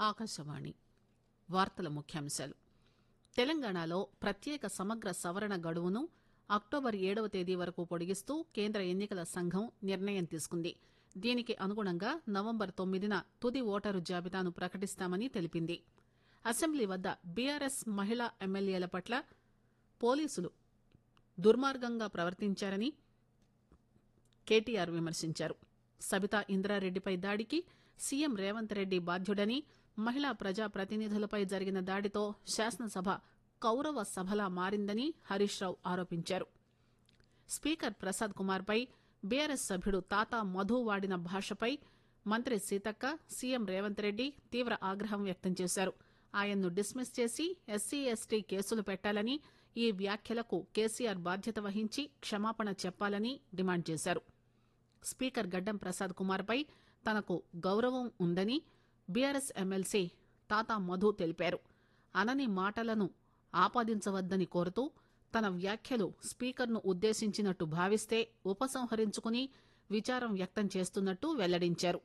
ఆకాశవాణి వార్తల ముఖ్యాంశాలు తెలంగాణలో ప్రత్యేక సమగ్ర సవరణ గడువును అక్టోబర్ ఏడవ తేదీ వరకు పొడిగిస్తూ కేంద్ర ఎన్నికల సంఘం నిర్ణయం తీసుకుంది దీనికి అనుగుణంగా నవంబర్ తొమ్మిదిన తుది ఓటరు జాబితాను ప్రకటిస్తామని తెలిపింది అసెంబ్లీ వద్ద బీఆర్ఎస్ మహిళా ఎమ్మెల్యేల పట్ల పోలీసులు దుర్మార్గంగా ప్రవర్తించారని కేటీఆర్ విమర్శించారు సబితా ఇంద్రారెడ్డిపై దాడికి సీఎం రేవంత్ రెడ్డి బాధ్యుడని మహిళా ప్రజా ప్రతినిధులపై జరిగిన దాడితో శాసనసభ కౌరవ సభలా మారిందని హరీష్ రావు ఆరోపించారు స్పీకర్ ప్రసాద్ కుమార్ పై బీఆర్ఎస్ సభ్యుడు తాతా మధు వాడిన భాషపై మంత్రి సీతక్క సీఎం రేవంత్ రెడ్డి తీవ్ర ఆగ్రహం వ్యక్తం చేశారు ఆయన్ను డిస్మిస్ చేసి ఎస్సీ ఎస్టీ కేసులు పెట్టాలని ఈ వ్యాఖ్యలకు కేసీఆర్ బాధ్యత వహించి క్షమాపణ చెప్పాలని డిమాండ్ చేశారు స్పీకర్ గడ్డం ప్రసాద్ కుమార్ పై తనకు గౌరవం ఉందని బీఆర్ఎస్ ఎమ్మెల్సీ తాతా మధు తెలిపారు అనని మాటలను ఆపాదించవద్దని కోరుతూ తన వ్యాఖ్యలు స్పీకర్ను ఉద్దేశించినట్టు భావిస్తే ఉపసంహరించుకుని విచారం వ్యక్తం చేస్తున్నట్టు వెల్లడించారు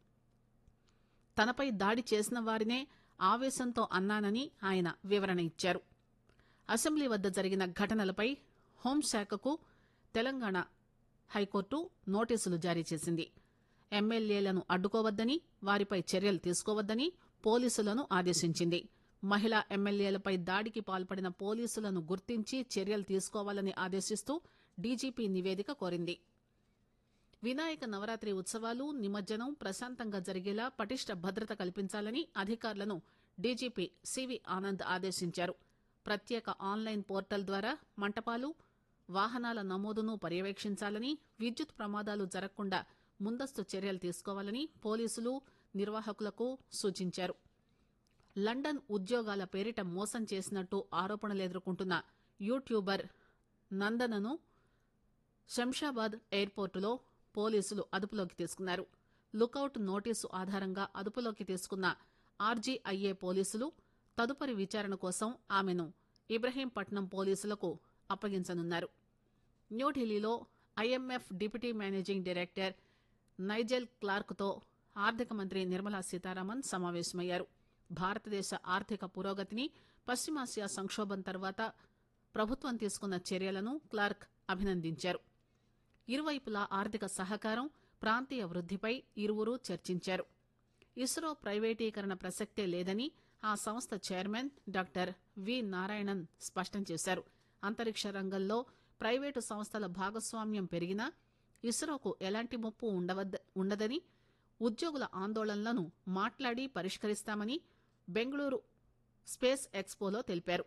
తనపై దాడి చేసిన వారినే ఆవేశంతో అన్నానని ఆయన వివరణ ఇచ్చారు అసెంబ్లీ వద్ద జరిగిన ఘటనలపై హోంశాఖకు తెలంగాణ హైకోర్టు నోటీసులు జారీ చేసింది ఎమ్మెల్యేలను అడ్డుకోవద్దని వారిపై చర్యలు తీసుకోవద్దని పోలీసులను ఆదేశించింది మహిళా ఎమ్మెల్యేలపై దాడికి పాల్పడిన పోలీసులను గుర్తించి చర్యలు తీసుకోవాలని ఆదేశిస్తూ డీజీపీ నివేదిక కోరింది వినాయక నవరాత్రి ఉత్సవాలు నిమజ్జనం ప్రశాంతంగా జరిగేలా పటిష్ట భద్రత కల్పించాలని అధికారులను డీజీపీ సివి ఆనంద్ ఆదేశించారు ప్రత్యేక ఆన్లైన్ పోర్టల్ ద్వారా మంటపాలు వాహనాల నమోదును పర్యవేక్షించాలని విద్యుత్ ప్రమాదాలు జరగకుండా ముందస్తు చర్యలు తీసుకోవాలని పోలీసులు నిర్వాహకులకు సూచించారు లండన్ ఉద్యోగాల పేరిట మోసం చేసినట్టు ఆరోపణలు ఎదుర్కొంటున్న యూట్యూబర్ నందనను శంషాబాద్ ఎయిర్పోర్టులో పోలీసులు అదుపులోకి తీసుకున్నారు లుకౌట్ నోటీసు ఆధారంగా అదుపులోకి తీసుకున్న ఆర్జీఐఏ పోలీసులు తదుపరి విచారణ కోసం ఆమెను ఇబ్రహీంపట్నం పోలీసులకు అప్పగించనున్నారు న్యూఢిల్లీలో IMF deputy managing director Nigel క్లార్క్తో ఆర్థిక మంత్రి నిర్మలా సీతారామన్ సమావేశమయ్యారు భారతదేశ ఆర్థిక పురోగతిని పశ్చిమాసియా సంక్షోభం తర్వాత ప్రభుత్వం తీసుకున్న చర్యలను క్లార్క్ అభినందించారు ఇరువైపులా ఆర్థిక సహకారం ప్రాంతీయ వృద్దిపై ఇరువురు చర్చించారు ఇస్రో ప్రైవేటీకరణ ప్రసక్తే లేదని ఆ సంస్థ చైర్మన్ డాక్టర్ వి నారాయణన్ స్పష్టం చేశారు అంతరిక్ష రంగంలో ప్రైవేటు సంస్థల భాగస్వామ్యం పెరిగినా ఇస్రోకు ఎలాంటి ముప్పు ఉండవద్ద ఉండదని ఉద్యోగుల ఆందోళనలను మాట్లాడి పరిష్కరిస్తామని బెంగళూరు స్పేస్ ఎక్స్పోలో తెలిపారు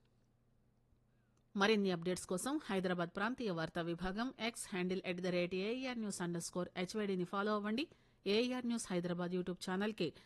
మరిన్ని అప్డేట్స్ కోసం హైదరాబాద్ ప్రాంతీయ వార్తా విభాగం X handle at the rate AR news under score హెచ్వైడీని ఫాలో అవ్వండి AR news Hyderabad YouTube channel కి